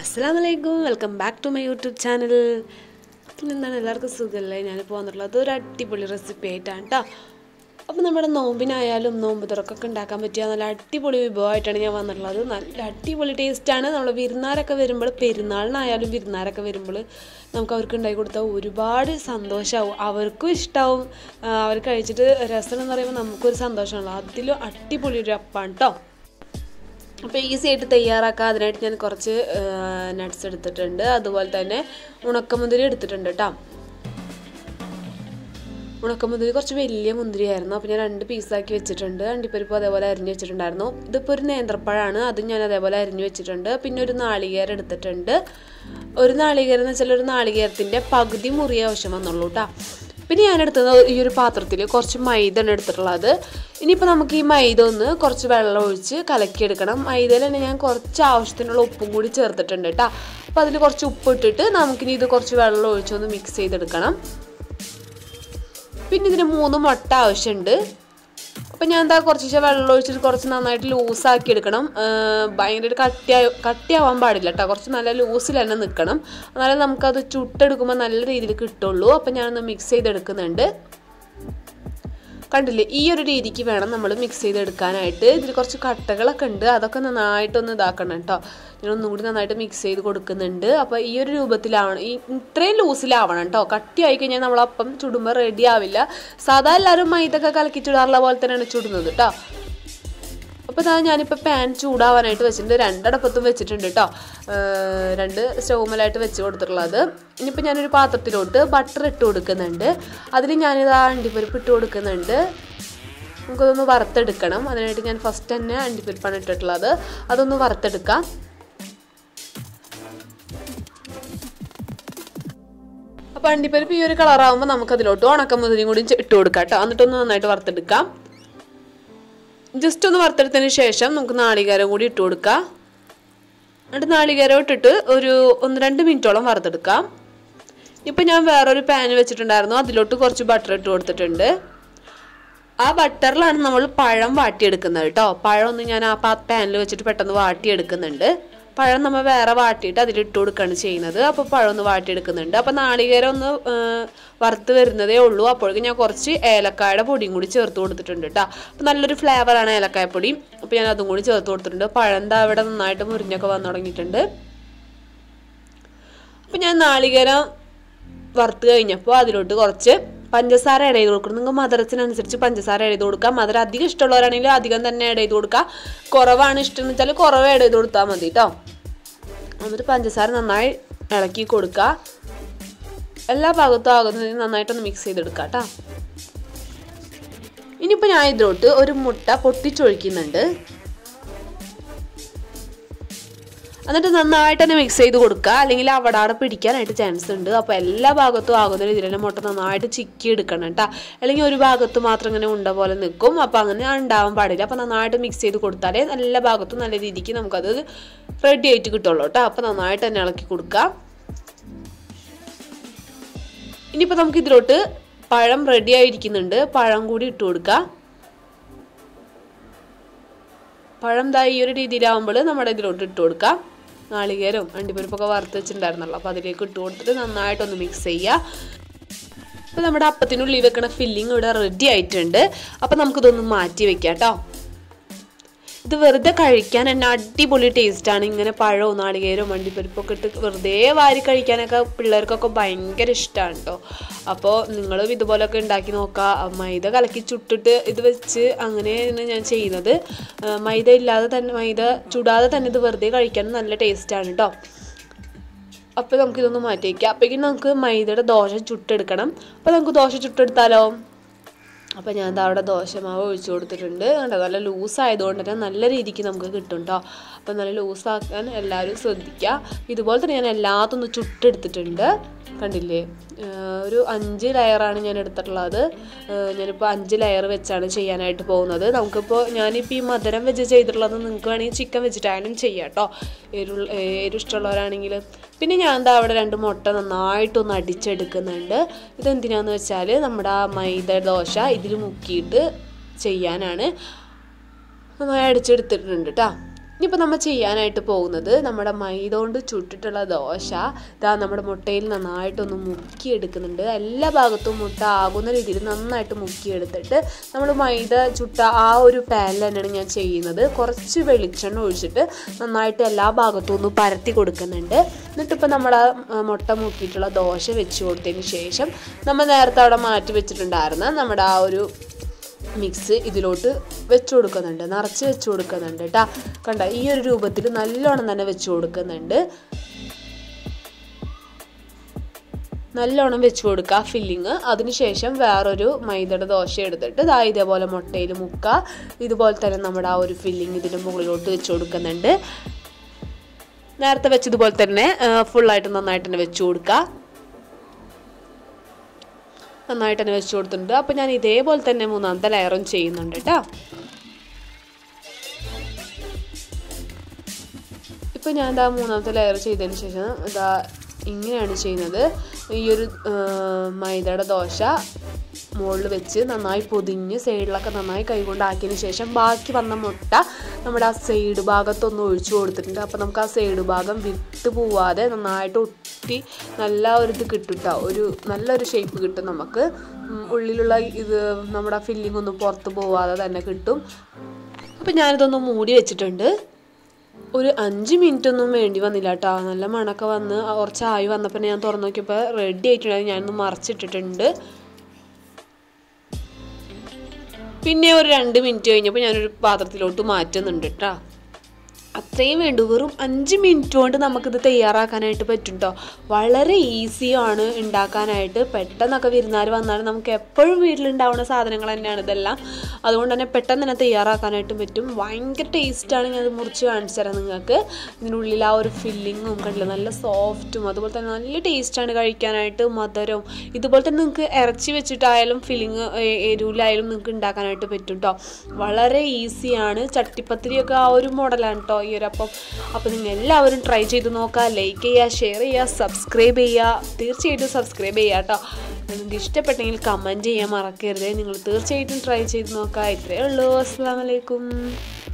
അസ്സാം വലൈക്കും welcome back to my YouTube channel പിന്നെന്താണ് എല്ലാവർക്കും സുഖമല്ലേ ഞാനിപ്പോൾ വന്നിട്ടുള്ളത് ഒരു അടിപൊളി റെസിപ്പി ആയിട്ടാണ് കേട്ടോ അപ്പോൾ നമ്മുടെ നോമ്പിനായാലും നോമ്പ് തുറക്കൊക്കെ ഉണ്ടാക്കാൻ പറ്റിയ നല്ല അടിപൊളി വിഭവമായിട്ടാണ് ഞാൻ വന്നിട്ടുള്ളത് നല്ല അടിപൊളി ടേസ്റ്റാണ് നമ്മൾ വിരുന്നാരൊക്കെ വരുമ്പോൾ പെരുന്നാളിനായാലും വിരുന്നാരൊക്കെ വരുമ്പോൾ നമുക്ക് അവർക്ക് ഉണ്ടാക്കി കൊടുത്താൽ ഒരുപാട് സന്തോഷമാവും അവർക്കും ഇഷ്ടമാവും ആ, അവർ കഴിച്ചിട്ട് രസം എന്ന് പറയുമ്പോൾ നമുക്കൊരു സന്തോഷമാണല്ലോ അതിലും അടിപൊളി ഒരു അപ്പാണ് കേട്ടോ അപ്പോൾ ഈസി ആയിട്ട് തയ്യാറാക്കാം അതിനായിട്ട് ഞാൻ കുറച്ച് നട്ട്സ് എടുത്തിട്ടുണ്ട് അതുപോലെ തന്നെ ഉണക്കമുന്തിരി എടുത്തിട്ടുണ്ട് കേട്ടോ ഉണക്കമുന്തിരി കുറച്ച് വലിയ മുന്തിരിയായിരുന്നു അപ്പോൾ ഞാൻ രണ്ട് പീസാക്കി വെച്ചിട്ടുണ്ട് അണ്ടിപ്പരിപ്പ് അതേപോലെ അരിഞ്ഞ് വെച്ചിട്ടുണ്ടായിരുന്നു ഇതിപ്പോൾ ഒരു നേന്ത്രപ്പഴമാണ് അതും ഞാൻ അതേപോലെ അരിഞ്ഞ് വെച്ചിട്ടുണ്ട് പിന്നെ ഒരു നാളികേരം എടുത്തിട്ടുണ്ട് ഒരു നാളികേരം എന്ന് വെച്ചാൽ ഒരു നാളികേരത്തിൻ്റെ പകുതി മുറി ആവശ്യം വന്നുള്ളൂ കേട്ടോ പിന്നെ ഞാൻ എടുത്തത് ഈ ഒരു പാത്രത്തിൽ കുറച്ച് മൈദ ആണ് എടുത്തിട്ടുള്ളത് ഇനിയിപ്പോൾ നമുക്ക് ഈ മൈദ ഒന്ന് കുറച്ച് വെള്ളം ഒഴിച്ച് കലക്കിയെടുക്കണം മൈദയിൽ തന്നെ ഞാൻ കുറച്ച് ആവശ്യത്തിനുള്ള ഉപ്പും കൂടി ചേർത്തിട്ടുണ്ട് കേട്ടോ അപ്പോൾ അതിൽ കുറച്ച് ഉപ്പ് ഇട്ടിട്ട് നമുക്കിനി ഇത് കുറച്ച് വെള്ളം ഒഴിച്ചൊന്ന് മിക്സ് ചെയ്തെടുക്കണം പിന്നെ ഇതിന് മൂന്ന് മുട്ട ആവശ്യമുണ്ട് അപ്പം ഞാൻ എന്താ കുറച്ച് വെള്ളം ഒഴിച്ചിട്ട് കുറച്ച് നന്നായിട്ട് ലൂസാക്കി എടുക്കണം ഭയങ്കര കട്ടിയായി കട്ടിയാവാൻ പാടില്ല കേട്ടോ കുറച്ച് നല്ല ലൂസിൽ തന്നെ നിൽക്കണം എന്നാലേ നമുക്കത് ചുട്ടെടുക്കുമ്പോൾ നല്ല രീതിയിൽ കിട്ടുള്ളൂ അപ്പം ഞാനൊന്ന് മിക്സ് ചെയ്തെടുക്കുന്നുണ്ട് കണ്ടില്ലേ ഈ ഒരു രീതിക്ക് വേണം നമ്മൾ മിക്സ് ചെയ്തെടുക്കാനായിട്ട് ഇതിൽ കുറച്ച് കട്ടകളൊക്കെ ഉണ്ട് അതൊക്കെ നന്നായിട്ടൊന്ന് ഇതാക്കണം കേട്ടോ ഞാൻ ഒന്നും കൂടി നന്നായിട്ട് മിക്സ് ചെയ്ത് കൊടുക്കുന്നുണ്ട് അപ്പോൾ ഈ ഒരു രൂപത്തിലാവണം ഈ ഇത്രയും ലൂസിലാവണം കേട്ടോ കട്ടിയായി കഴിഞ്ഞാൽ നമ്മളപ്പം ചുടുമ്പോൾ റെഡി ആവില്ല സാധാ എല്ലാവരും മൈദൊക്കെ കലക്കി ചുടാറുള്ള പോലെ തന്നെയാണ് ചുടുന്നത് കേട്ടോ അപ്പോൾ ഇതാ ഞാനിപ്പോൾ പാൻ ചൂടാവാനായിട്ട് വെച്ചിട്ടുണ്ട് രണ്ടടപ്പത്തും വെച്ചിട്ടുണ്ട് കേട്ടോ രണ്ട് സ്റ്റൗമലായിട്ട് വെച്ച് കൊടുത്തിട്ടുള്ളത് ഇനിയിപ്പോൾ ഞാനൊരു പാത്രത്തിലോട്ട് ബട്ടർ ഇട്ട് കൊടുക്കുന്നുണ്ട് അതിൽ ഞാനിത് അണ്ടിപ്പരിപ്പ് ഇട്ട് കൊടുക്കുന്നുണ്ട് നമുക്കതൊന്ന് വറുത്തെടുക്കണം അതിനായിട്ട് ഞാൻ ഫസ്റ്റ് തന്നെ അണ്ടിപ്പരിപ്പാണ് ഇട്ടിട്ടുള്ളത് അതൊന്ന് വറുത്തെടുക്കാം അപ്പോൾ അണ്ടിപ്പരിപ്പ് ഈ ഒരു കളറാകുമ്പോൾ നമുക്കതിലോട്ട് ഉണക്കമുതിരിയും കൂടി ഇട്ട് കൊടുക്കാം കേട്ടോ എന്നിട്ടൊന്ന് നന്നായിട്ട് വറുത്തെടുക്കാം ജസ്റ്റ് ഒന്ന് വറുത്തെടുത്തതിന് ശേഷം നമുക്ക് നാളികേരം കൂടി ഇട്ട് കൊടുക്കാം എന്നിട്ട് നാളികേരം ഇട്ടിട്ട് ഒരു ഒന്ന് രണ്ട് മിനിറ്റോളം വറുത്തെടുക്കാം ഇപ്പം ഞാൻ വേറൊരു പാൻ വെച്ചിട്ടുണ്ടായിരുന്നു അതിലോട്ട് കുറച്ച് ബട്ടർ ഇട്ട് കൊടുത്തിട്ടുണ്ട് ആ ബട്ടറിലാണ് നമ്മൾ പഴം വാട്ടിയെടുക്കുന്നത് കേട്ടോ പഴം ഒന്ന് ഞാൻ ആ പാനിൽ വെച്ചിട്ട് പെട്ടെന്ന് വാട്ടിയെടുക്കുന്നുണ്ട് പഴം നമ്മൾ വേറെ വാട്ടിയിട്ട് അതിലിട്ട് കൊടുക്കുകയാണ് ചെയ്യുന്നത് അപ്പോൾ പഴം ഒന്ന് വാട്ടിയെടുക്കുന്നുണ്ട് അപ്പോൾ നാളികേരം ഒന്ന് വറുത്ത് വരുന്നതേ ഉള്ളൂ അപ്പോഴേക്കും ഞാൻ കുറച്ച് ഏലക്കായുടെ പൊടിയും കൂടി ചേർത്ത് കൊടുത്തിട്ടുണ്ട് കേട്ടോ അപ്പോൾ നല്ലൊരു ഫ്ലേവറാണ് ഏലക്കായ പൊടി അപ്പോൾ ഞാൻ അതും കൂടി ചേർത്ത് കൊടുത്തിട്ടുണ്ട് പഴം എന്താ ഇവിടെ നന്നായിട്ട് മുരിഞ്ഞൊക്കെ വന്നു തുടങ്ങിയിട്ടുണ്ട് അപ്പോൾ ഞാൻ നാളികേരം വറുത്ത് കഴിഞ്ഞപ്പോൾ അതിലോട്ട് കുറച്ച് പഞ്ചസാര ആഡ് ചെയ്ത് കൊടുക്കണം നിങ്ങൾ മധുരത്തിനനുസരിച്ച് പഞ്ചസാര ആഡ് ചെയ്ത് കൊടുക്കുക മധുരം അധികം ഇഷ്ടമുള്ളവരാണെങ്കിൽ അധികം തന്നെ ആഡ് ചെയ്ത് കൊടുക്കുക കുറവാണ് ഇഷ്ടം എന്ന് വെച്ചാൽ കുറവ് ആഡ് ചെയ്ത് കൊടുത്താൽ മതി കേട്ടോ എന്നിട്ട് പഞ്ചസാര നന്നായി ഇളക്കി കൊടുക്കുക എല്ലാ ഭാഗത്തും ആകുന്നതിന് നന്നായിട്ടൊന്ന് മിക്സ് ചെയ്തെടുക്കുക കേട്ടോ ഇനിയിപ്പോൾ ഞാൻ ഇതിലോട്ട് ഒരു മുട്ട പൊട്ടിച്ചൊഴിക്കുന്നുണ്ട് എന്നിട്ട് നന്നായിട്ട് തന്നെ മിക്സ് ചെയ്ത് കൊടുക്കുക അല്ലെങ്കിൽ അവിടെ അവിടെ പിടിക്കാനായിട്ട് ചാൻസ് ഉണ്ട് അപ്പോൾ എല്ലാ ഭാഗത്തും ആകുന്ന രീതിയിൽ തന്നെ മുട്ട നന്നായിട്ട് ചിക്കി എടുക്കണം കേട്ടോ അല്ലെങ്കിൽ ഒരു ഭാഗത്ത് മാത്രം ഇങ്ങനെ ഉണ്ട പോലെ നിൽക്കും അപ്പോൾ അങ്ങനെ ഉണ്ടാവാൻ പാടില്ല അപ്പോൾ നന്നായിട്ട് മിക്സ് ചെയ്ത് കൊടുത്താലേ എല്ലാ ഭാഗത്തും നല്ല രീതിക്ക് നമുക്കത് റെഡി ആയിട്ട് കിട്ടുള്ളൂ കേട്ടോ അപ്പോൾ നന്നായിട്ട് തന്നെ ഇളക്കി കൊടുക്കുക ഇനിയിപ്പോൾ നമുക്ക് ഇതിലോട്ട് പഴം റെഡി ആയിരിക്കുന്നുണ്ട് പഴം കൂടി ഇട്ട് കൊടുക്കുക പഴം ദാ ഈ ഒരു രീതിയിലാവുമ്പോൾ നമ്മുടെ ഇതിലോട്ട് ഇട്ട് കൊടുക്കാം നാളികേരവും അണ്ടിപ്പരിപ്പൊക്കെ വറുത്ത് വെച്ചിട്ടുണ്ടായിരുന്നല്ലോ അപ്പോൾ അതിലേക്ക് ഇട്ട് കൊടുത്തിട്ട് നന്നായിട്ടൊന്ന് മിക്സ് ചെയ്യുക അപ്പോൾ നമ്മുടെ അപ്പത്തിനുള്ളിൽ വെക്കണ ഫില്ലിങ് ഇവിടെ റെഡി ആയിട്ടുണ്ട് അപ്പോൾ നമുക്കിതൊന്ന് മാറ്റി വെക്കാം കേട്ടോ ഇത് വെറുതെ കഴിക്കാൻ തന്നെ അടിപൊളി ടേസ്റ്റാണ് ഇങ്ങനെ പഴവും നാളികേരവും അണ്ടിപ്പരിപ്പൊക്കെ ഇട്ട് വെറുതെ വാരി കഴിക്കാനൊക്കെ പിള്ളേർക്കൊക്കെ ഭയങ്കര ഇഷ്ടമാണ് കേട്ടോ അപ്പോൾ നിങ്ങളും ഇതുപോലൊക്കെ ഉണ്ടാക്കി നോക്കുക മൈദ കലക്കി ചുട്ടിട്ട് ഇത് വെച്ച് അങ്ങനെയാണ് ഞാൻ ചെയ്യുന്നത് മൈദ ഇല്ലാതെ തന്നെ മൈദ ചുടാതെ തന്നെ ഇത് വെറുതെ കഴിക്കാൻ നല്ല ടേസ്റ്റാണ് കേട്ടോ അപ്പോൾ നമുക്കിതൊന്ന് മാറ്റി വയ്ക്കാം അപ്പോഴേക്കും നമുക്ക് മൈദയുടെ ദോശ ചുട്ടെടുക്കണം അപ്പോൾ നമുക്ക് ദോശ ചുട്ടെടുത്താലോ അപ്പോൾ ഞാൻ ദാ അവിടെ ദോശമാവ് ഒഴിച്ചു കൊടുത്തിട്ടുണ്ട് കണ്ടോ നല്ല ലൂസ് ആയതുകൊണ്ട് തന്നെ നല്ല രീതിക്ക് നമുക്ക് കിട്ടും കേട്ടോ അപ്പോൾ നല്ല ലൂസാക്കാൻ എല്ലാവരും ശ്രദ്ധിക്കുക ഇതുപോലെ തന്നെ ഞാൻ എല്ലാത്തൊന്ന് ചുട്ടെടുത്തിട്ടുണ്ട് കണ്ടില്ലേ ഒരു അഞ്ച് ലെയറാണ് ഞാൻ എടുത്തിട്ടുള്ളത് ഞാനിപ്പോൾ അഞ്ച് ലെയർ വെച്ചാണ് ചെയ്യാനായിട്ട് പോകുന്നത് നമുക്കിപ്പോൾ ഞാനിപ്പോൾ ഈ മധുരം വെച്ച് ചെയ്തിട്ടുള്ളത് നിങ്ങൾക്ക് വേണമെങ്കിൽ ചിക്കൻ വെച്ചിട്ടായാലും ചെയ്യാം കേട്ടോ എരു എരു ഇഷ്ടമുള്ളവരാണെങ്കിൽ പിന്നെ ഞാൻ എന്താ അവിടെ രണ്ട് മുട്ട നന്നായിട്ടൊന്ന് അടിച്ചെടുക്കുന്നുണ്ട് ഇതെന്തിനാന്ന് വെച്ചാൽ നമ്മുടെ ആ മൈദ ദോശ ഇതിൽ മുക്കിയിട്ട് ചെയ്യാനാണ് നന്നായി അടിച്ചെടുത്തിട്ടുണ്ട് കേട്ടോ ഇനിയിപ്പോൾ നമ്മൾ ചെയ്യാനായിട്ട് പോകുന്നത് നമ്മുടെ മൈദ കൊണ്ട് ചുട്ടിട്ടുള്ള ദോശ ഇതാ നമ്മുടെ മുട്ടയിൽ നന്നായിട്ടൊന്ന് മുക്കിയെടുക്കുന്നുണ്ട് എല്ലാ ഭാഗത്തും മുട്ട ആകുന്ന രീതിയിൽ നന്നായിട്ട് മുക്കിയെടുത്തിട്ട് നമ്മൾ മൈദ ചുട്ട ആ ഒരു പാനിൽ തന്നെയാണ് ഞാൻ ചെയ്യുന്നത് കുറച്ച് വെളിച്ചെണ്ണ ഒഴിച്ചിട്ട് നന്നായിട്ട് എല്ലാ ഭാഗത്തും ഒന്ന് പരത്തി കൊടുക്കുന്നുണ്ട് എന്നിട്ടിപ്പോൾ നമ്മൾ ആ മുട്ട മുക്കിയിട്ടുള്ള ദോശ വെച്ച് കൊടുത്തതിന് ശേഷം നമ്മൾ നേരത്തെ അവിടെ മാറ്റി വെച്ചിട്ടുണ്ടായിരുന്ന നമ്മുടെ ആ ഒരു മിക്സ് ഇതിലോട്ട് വെച്ച് കൊടുക്കുന്നുണ്ട് നിറച്ച് വെച്ച് കൊടുക്കുന്നുണ്ട് കേട്ടോ കണ്ട ഈ ഒരു രൂപത്തിൽ നല്ലോണം തന്നെ വെച്ച് കൊടുക്കുന്നുണ്ട് നല്ലോണം വെച്ച് കൊടുക്കുക ഫില്ലിങ് അതിനുശേഷം വേറൊരു മൈദയുടെ ദോശ എടുത്തിട്ട് ഇതാ ഇതേപോലെ മുട്ടയിൽ മുക്കുക ഇതുപോലെ തന്നെ നമ്മുടെ ആ ഒരു ഫില്ലിങ് ഇതിൻ്റെ മുകളിലോട്ട് വെച്ച് കൊടുക്കുന്നുണ്ട് നേരത്തെ വെച്ചതുപോലെ തന്നെ ഫുള്ളായിട്ട് നന്നായിട്ട് തന്നെ വെച്ച് കൊടുക്കുക നന്നായിട്ട് തന്നെ വെച്ച് കൊടുത്തിട്ടുണ്ട് അപ്പോൾ ഞാൻ ഇതേപോലെ തന്നെ മൂന്നാമത്തെ ലെയറും ചെയ്യുന്നുണ്ട് കേട്ടോ ഇപ്പോൾ ഞാൻ ഇതാ മൂന്നാമത്തെ ലെയർ ചെയ്തതിന് ശേഷം ഇതാ ഇങ്ങനെയാണ് ചെയ്യുന്നത് ഈ ഒരു മൈദയുടെ ദോശ മുകളിൽ വെച്ച് നന്നായി പൊതിഞ്ഞ് സൈഡിലൊക്കെ നന്നായി കൈകൊണ്ടാക്കിയതിന് ശേഷം ബാക്കി വന്ന മുട്ട നമ്മുടെ ആ സൈഡ് ഭാഗത്തൊന്ന് ഒഴിച്ചു കൊടുത്തിട്ടുണ്ട് അപ്പോൾ നമുക്ക് ആ സൈഡ് ഭാഗം വിട്ട് പോവാതെ നന്നായിട്ട് ഒട്ടി നല്ല ഒരു ഇത് കിട്ടും കേട്ടോ ഒരു നല്ലൊരു ഷേപ്പ് കിട്ടും നമുക്ക് ഉള്ളിലുള്ള ഇത് നമ്മുടെ ഫില്ലിംഗ് ഒന്നും പുറത്ത് പോവാതെ തന്നെ കിട്ടും അപ്പോൾ ഞാനിതൊന്ന് മൂടി വെച്ചിട്ടുണ്ട് ഒരു അഞ്ച് മിനിറ്റ് ഒന്നും വേണ്ടി വന്നില്ല കേട്ടോ നല്ല മണക്ക വന്ന് കുറച്ച് ആയി വന്നപ്പോൾ ഞാൻ തുറന്നു നോക്കിയപ്പോൾ റെഡി ആയിട്ടുണ്ടായി ഞാനൊന്ന് മറച്ചിട്ടിട്ടുണ്ട് പിന്നെ ഒരു രണ്ട് മിനിറ്റ് കഴിഞ്ഞപ്പോൾ ഞാനൊരു പാത്രത്തിലോട്ട് മാറ്റുന്നുണ്ട് കേട്ടോ അത്രയും വേണ്ടു വെറും അഞ്ച് മിനിറ്റ് കൊണ്ട് നമുക്കിത് തയ്യാറാക്കാനായിട്ട് പറ്റും കേട്ടോ വളരെ ഈസിയാണ് ഉണ്ടാക്കാനായിട്ട് പെട്ടെന്നൊക്കെ വിരുന്നാർ വന്നാൽ നമുക്ക് എപ്പോഴും വീട്ടിലുണ്ടാവുന്ന സാധനങ്ങൾ തന്നെയാണ് ഇതെല്ലാം അതുകൊണ്ട് തന്നെ പെട്ടെന്ന് തന്നെ തയ്യാറാക്കാനായിട്ട് പറ്റും ഭയങ്കര ടേസ്റ്റാണ് ഞാൻ അത് മുറിച്ച് കാണിച്ചു തരാം നിങ്ങൾക്ക് ഇതിനുള്ളിൽ ആ ഒരു ഫില്ലിങ്ങും കണ്ടില്ല നല്ല സോഫ്റ്റും അതുപോലെ തന്നെ നല്ല ടേസ്റ്റാണ് കഴിക്കാനായിട്ട് മധുരവും ഇതുപോലെ തന്നെ നിങ്ങൾക്ക് ഇറച്ചി വെച്ചിട്ടായാലും ഫില്ലിങ് എരിവിലായാലും നിങ്ങൾക്ക് ഉണ്ടാക്കാനായിട്ട് പറ്റും കേട്ടോ വളരെ ഈസിയാണ് ചട്ടിപ്പത്തിരിയൊക്കെ ആ ഒരു മോഡലാണ് കേട്ടോ ഈ ഒരു അപ്പം അപ്പോൾ നിങ്ങൾ എല്ലാവരും ട്രൈ ചെയ്ത് നോക്കുക ലൈക്ക് ചെയ്യുക ഷെയർ ചെയ്യുക സബ്സ്ക്രൈബ് ചെയ്യുക തീർച്ചയായിട്ടും സബ്സ്ക്രൈബ് ചെയ്യുക കേട്ടോ നിങ്ങൾക്ക് ഇഷ്ടപ്പെട്ടെങ്കിൽ കമൻറ്റ് ചെയ്യാൻ മറക്കരുത് നിങ്ങൾ തീർച്ചയായിട്ടും ട്രൈ ചെയ്ത് നോക്കുക ഇത്രയേ ഉള്ളൂ അസ്സാം വലൈക്കും